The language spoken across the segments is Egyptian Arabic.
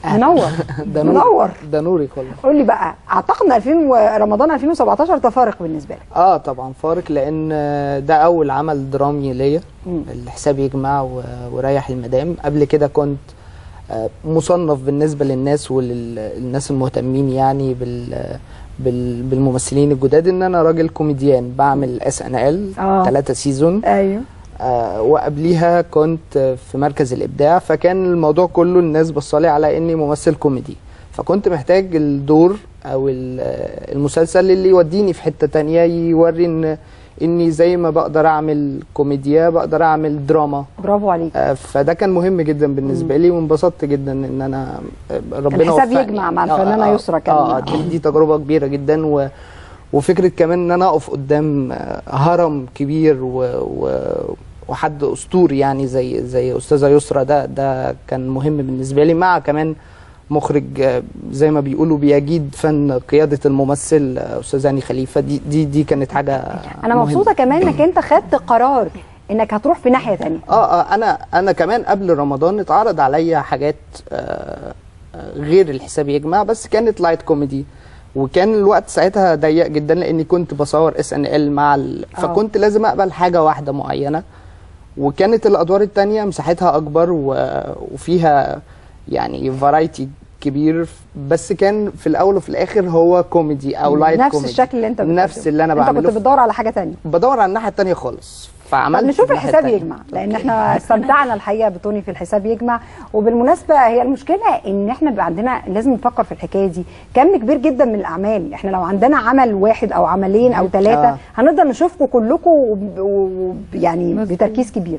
منور ده نور منور ده نورك والله قول لي بقى اعتقد 2000 و- رمضان 2017 ده فارق بالنسبه لك اه طبعا فارق لان ده اول عمل درامي ليا الحساب يجمع و- وريح المدام قبل كده كنت آه، مصنف بالنسبه للناس وللناس المهتمين يعني بال بال- بالممثلين الجداد ان انا راجل كوميديان بعمل اس ان ال آه. ثلاثة سيزون ايوه آه، وقبليها كنت في مركز الابداع فكان الموضوع كله الناس بصالي على اني ممثل كوميدي فكنت محتاج الدور او ال- آه، المسلسل اللي يوديني في حتة تانية يوري ان اني زي ما بقدر اعمل كوميديا بقدر اعمل دراما برافو عليك آه، فده كان مهم جدا بالنسبه لي وانبسطت جدا ان انا آه، ربنا الحساب وفقني. يجمع مع آه، الفنانة آه، يسرا كان- اه دي, دي تجربه كبيره جدا و وفكره كمان ان انا اقف قدام آه، هرم كبير و, و وحد اسطوري يعني زي زي استاذه يسرا ده ده كان مهم بالنسبه لي مع كمان مخرج آه، زي ما بيقولوا بيجيد فن قياده الممثل آه، استاذ هاني خليفه دي دي دي كانت حاجه انا مهمة. مبسوطه كمان انك انت خدت قرار انك هتروح في ناحيه تانية اه اه انا انا كمان قبل رمضان اتعرض عليا حاجات آه آه، غير الحساب يجمع بس كانت لايت كوميدي وكان الوقت ساعتها ضيق جدا لاني كنت بصور اس ان ال مع ال... آه. فكنت لازم اقبل حاجه واحده معينه وكانت الادوار التانية مساحتها اكبر و... وفيها يعني فرايتي كبير بس كان في الاول وفي الاخر هو كوميدي او لايت نفس كوميدي الشكل اللي انت نفس بتقدمه. اللي انا انت بعمله كنت بتدور على حاجه تانية بدور على الناحيه التانية خالص فعملت طب نشوف الناحية الحساب التانية. يجمع لان احنا استمتعنا الحقيقه بتوني في الحساب يجمع وبالمناسبه هي المشكله ان احنا بيبقى عندنا لازم نفكر في الحكايه دي كم كبير جدا من الاعمال احنا لو عندنا عمل واحد او عملين او ثلاثه آه. هنقدر نشوفكم كلكم وب- وب- يعني بتركيز كبير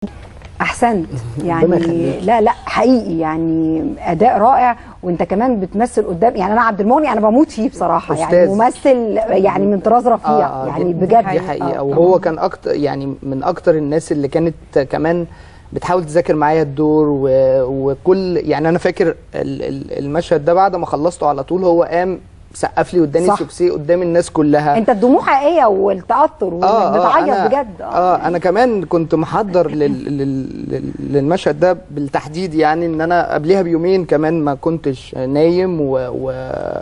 احسنت ربنا يعني يخليك. لا لا حقيقي يعني اداء رائع وانت كمان بتمثل قدام يعني انا عبد المغني انا بموت فيه بصراحه يعني أستاذ. ممثل يعني من طراز رفيع آه، آه، يعني دي- بجد دي حقيقه آه. وهو كان اكتر يعني من اكتر الناس اللي كانت كمان بتحاول تذاكر معايا الدور و... وكل يعني انا فاكر ال- ال- المشهد ده بعد ما خلصته على طول هو قام سقف لي واداني صح. سوكسي قدام الناس كلها انت الدموع حقيقيه والتأثر وانك بتعيط أنا بجد اه انا كمان كنت محضر لل... لل... لل- للمشهد ده بالتحديد يعني ان انا قبلها بيومين كمان ما كنتش نايم و... و...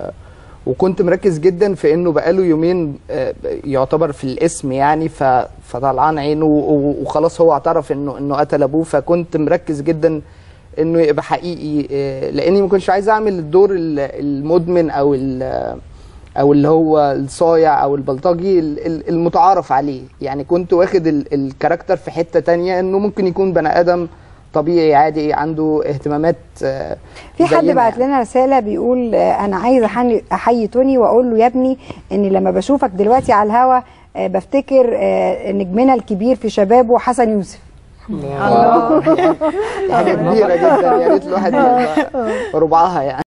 وكنت مركز جدا في انه بقاله يومين آه، يعتبر في الاسم يعني ف... فطلعان عينه و... وخلاص هو اعترف انه انه قتل ابوه فكنت مركز جدا انه يبقى حقيقي آه، لاني ما كنتش عايز اعمل الدور ال- المدمن او ال... او اللي هو الصايع او البلطجي ال- ال- المتعارف عليه يعني كنت واخد ال- الكاركتر في حتة تانية انه ممكن يكون بني ادم طبيعي عادي عنده اهتمامات آه، في حد زينا بعت يعني. لنا رساله بيقول آه، انا عايز أحني- احيي توني واقول له يا ابني اني لما بشوفك دلوقتي على الهوا آه، بفتكر آه، نجمنا الكبير في شبابه حسن يوسف الله حاجة كبيرة جدا يا ريت الواحد يبقى ربعها يعني